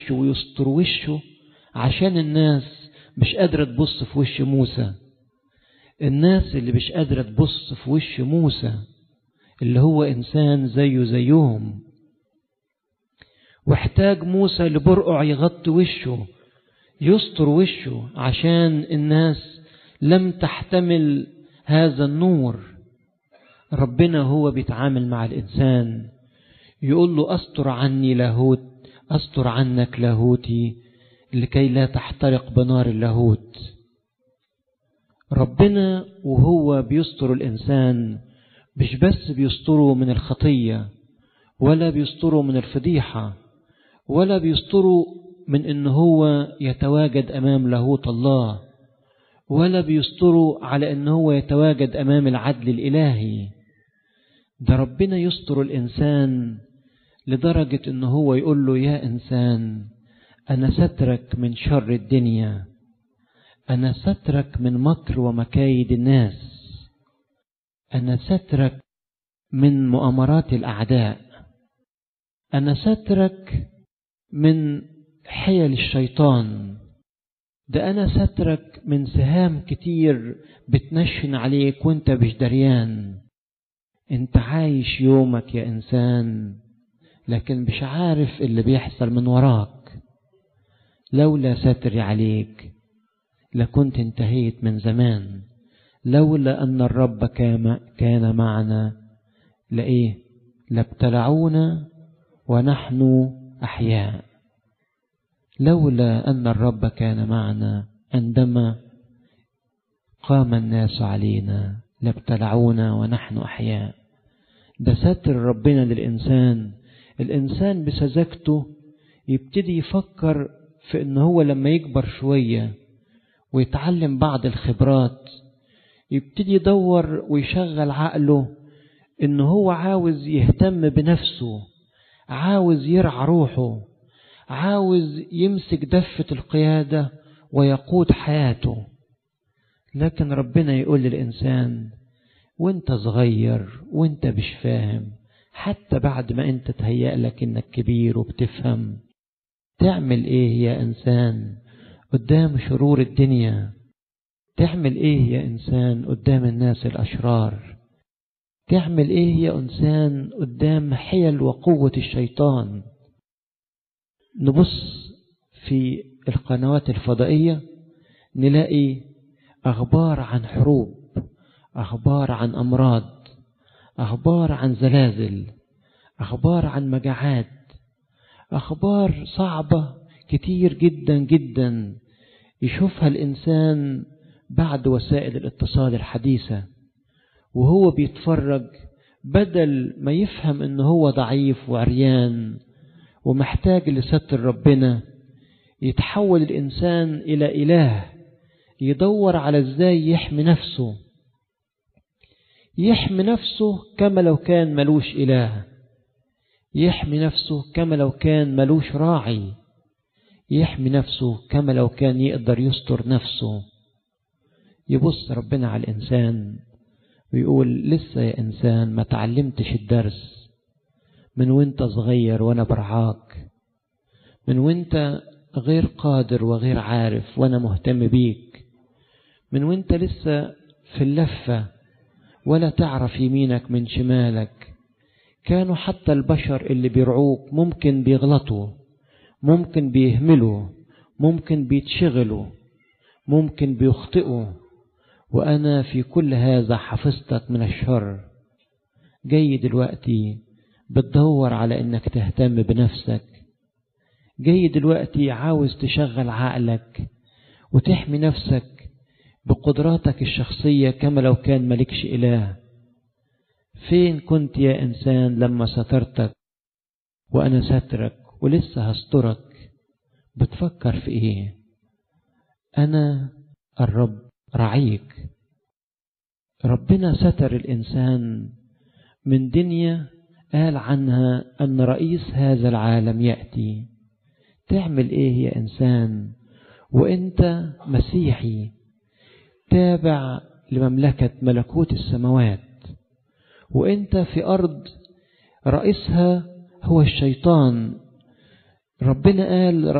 ويستر وشه عشان الناس مش قادرة تبص في وش موسى الناس اللي مش قادرة تبص في وش موسى اللي هو إنسان زيه زيهم واحتاج موسى لبرقع يغطي وشه يستر وشه عشان الناس لم تحتمل هذا النور ربنا هو بيتعامل مع الإنسان يقول له أستر عني لاهوت أستر عنك لاهوتي لكي لا تحترق بنار اللاهوت ربنا وهو بيستر الإنسان مش بس بيستره من الخطية ولا بيستره من الفضيحة ولا بيستره من إن هو يتواجد أمام لاهوت الله ولا بيستره على إن هو يتواجد أمام العدل الإلهي ده ربنا يستر الإنسان لدرجة إن هو يقول له يا إنسان أنا سترك من شر الدنيا أنا سترك من مكر ومكايد الناس أنا سترك من مؤامرات الأعداء أنا سترك من حيل الشيطان ده أنا سترك من سهام كتير بتنشن عليك وانت مش دريان انت عايش يومك يا إنسان لكن مش عارف اللي بيحصل من وراك لولا ستري عليك لكنت انتهيت من زمان لولا أن الرب كان معنا لإيه لابتلعونا ونحن أحياء لولا أن الرب كان معنا عندما قام الناس علينا لابتلعونا ونحن أحياء ده ستر ربنا للإنسان الإنسان بسذاجته يبتدي يفكر في إن هو لما يكبر شوية ويتعلم بعض الخبرات يبتدي يدور ويشغل عقله إن هو عاوز يهتم بنفسه عاوز يرعى روحه عاوز يمسك دفة القيادة ويقود حياته لكن ربنا يقول للإنسان وانت صغير وانت مش فاهم حتى بعد ما انت تهيأ لك انك كبير وبتفهم تعمل ايه يا انسان قدام شرور الدنيا تعمل ايه يا انسان قدام الناس الاشرار تعمل ايه يا انسان قدام حيل وقوة الشيطان نبص في القنوات الفضائية نلاقي أخبار عن حروب أخبار عن أمراض أخبار عن زلازل أخبار عن مجاعات أخبار صعبة كتير جدا جدا يشوفها الإنسان بعد وسائل الاتصال الحديثة وهو بيتفرج بدل ما يفهم إن هو ضعيف وعريان ومحتاج لستر ربنا يتحول الإنسان إلى إله يدور على إزاي يحمي نفسه يحمي نفسه كما لو كان ملوش إله يحمي نفسه كما لو كان ملوش راعي يحمي نفسه كما لو كان يقدر يستر نفسه يبص ربنا على الإنسان ويقول لسه يا إنسان ما تعلمتش الدرس من وانت صغير وانا برعاك من وانت غير قادر وغير عارف وانا مهتم بيك من وانت لسه في اللفة ولا تعرف يمينك من شمالك كانوا حتى البشر اللي بيرعوك ممكن بيغلطوا ممكن بيهملوا ممكن بيتشغلوا ممكن بيخطئوا وأنا في كل هذا حفظتك من الشر جاي دلوقتي بتدور على انك تهتم بنفسك جاي دلوقتي عاوز تشغل عقلك وتحمي نفسك بقدراتك الشخصية كما لو كان ملكش إله فين كنت يا إنسان لما سترتك وأنا سترك ولسه هسترك بتفكر في إيه أنا الرب رعيك ربنا ستر الإنسان من دنيا قال عنها أن رئيس هذا العالم يأتي تعمل إيه يا إنسان وإنت مسيحي تابع لمملكة ملكوت السماوات وإنت في أرض رئيسها هو الشيطان ربنا قال